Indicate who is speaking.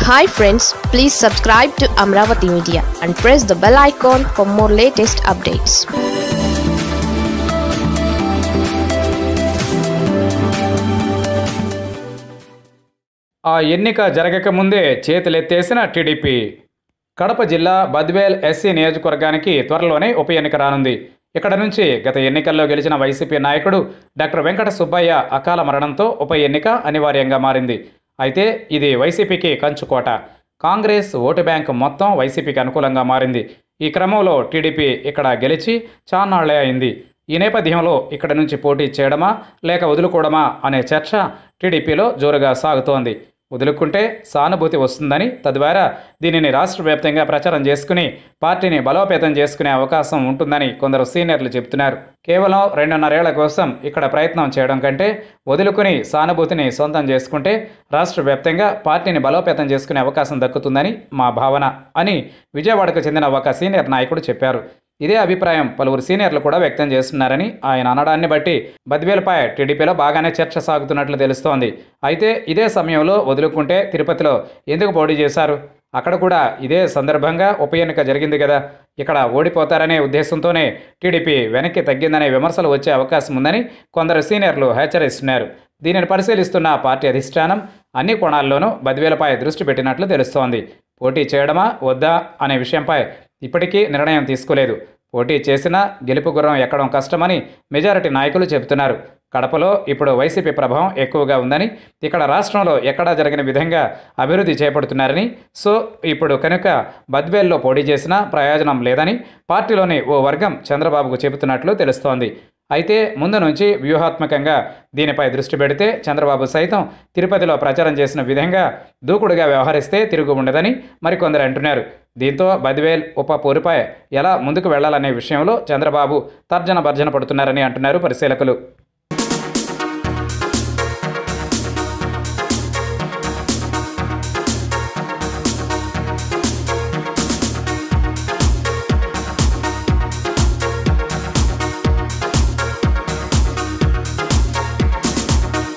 Speaker 1: hi friends please subscribe to Amaravati media and press the bell icon for more latest updates
Speaker 2: ఆ ఎన్నిక జరగకముందే చేతులెత్తేసిన TDP Kadapa జిల్లా Badvel SC నియోజకవర్గానికి త్వరలోనే ఉప ఎన్నిక రానుంది ఇక్కడ నుంచి గత ఎన్నికల్లో గెలిచిన వైసీపీ నాయకుడు డాక్టర్ వెంకట సుబ్బయ్య అకాల మరణంతో ఉప ఎన్నిక అనివార్యంగా మారింది అయితే ఇది వైసీపీకి కంచుకోట కాంగ్రెస్ ఓటు బ్యాంక్ మొత్తం వైసీపీకి అనుకూలంగా మారింది ఈ క్రమంలో టీడీపీ ఇక్కడ గెలిచి చాన్నాళ్లే అయింది ఈ నేపథ్యంలో ఇక్కడ నుంచి పోటీ చేయడమా లేక వదులుకోవడమా అనే చర్చ టీడీపీలో జోరుగా సాగుతోంది వదులుకుంటే సానుభూతి వస్తుందని తద్వారా దీనిని రాష్ట్ర వ్యాప్తంగా ప్రచారం చేసుకుని పార్టీని బలోపేతం చేసుకునే అవకాశం ఉంటుందని కొందరు సీనియర్లు చెబుతున్నారు కేవలం రెండున్నరేళ్ల కోసం ఇక్కడ ప్రయత్నం చేయడం కంటే వదులుకుని సానుభూతిని సొంతం చేసుకుంటే రాష్ట్ర వ్యాప్తంగా పార్టీని బలోపేతం చేసుకునే అవకాశం దక్కుతుందని మా భావన అని విజయవాడకు చెందిన ఒక సీనియర్ నాయకుడు చెప్పారు ఇదే అభిప్రాయం పలువురు సీనియర్లు కూడా వ్యక్తం చేస్తున్నారని ఆయన అనడాన్ని బట్టి బద్వేలపై టీడీపీలో బాగానే చర్చ సాగుతున్నట్లు తెలుస్తోంది అయితే ఇదే సమయంలో వదులుకుంటే తిరుపతిలో ఎందుకు పోటీ చేశారు అక్కడ కూడా ఇదే సందర్భంగా ఉప ఎన్నిక జరిగింది కదా ఇక్కడ ఓడిపోతారనే ఉద్దేశంతోనే టీడీపీ వెనక్కి తగ్గిందనే విమర్శలు వచ్చే అవకాశం ఉందని కొందరు సీనియర్లు హెచ్చరిస్తున్నారు దీనిని పరిశీలిస్తున్న పార్టీ అధిష్టానం అన్ని కోణాల్లోనూ బద్వేలపై దృష్టి పెట్టినట్లు తెలుస్తోంది పోటీ చేయడమా వద్దా అనే విషయంపై ఇప్పటికీ నిర్ణయం తీసుకోలేదు పోటీ చేసినా గెలుపు గుర్రం ఎక్కడం కష్టమని మెజారిటీ నాయకులు చెబుతున్నారు కడపలో ఇప్పుడు వైసీపీ ప్రభావం ఎక్కువగా ఉందని ఇక్కడ రాష్ట్రంలో ఎక్కడా జరిగిన విధంగా అభివృద్ధి చేపడుతున్నారని సో ఇప్పుడు కనుక బద్వేల్లో పోటీ చేసినా ప్రయోజనం లేదని పార్టీలోని ఓ వర్గం చంద్రబాబుకు చెబుతున్నట్లు తెలుస్తోంది అయితే ముందు నుంచి వ్యూహాత్మకంగా దీనిపై దృష్టి పెడితే చంద్రబాబు సైతం తిరుపతిలో ప్రచారం చేసిన విధంగా దూకుడుగా వ్యవహరిస్తే తిరుగు ఉండదని మరికొందరు అంటున్నారు దీంతో బద్వేల్ ఉప పోరుపై ఎలా ముందుకు వెళ్లాలనే విషయంలో చంద్రబాబు తర్జన భర్జన పడుతున్నారని అంటున్నారు పరిశీలకులు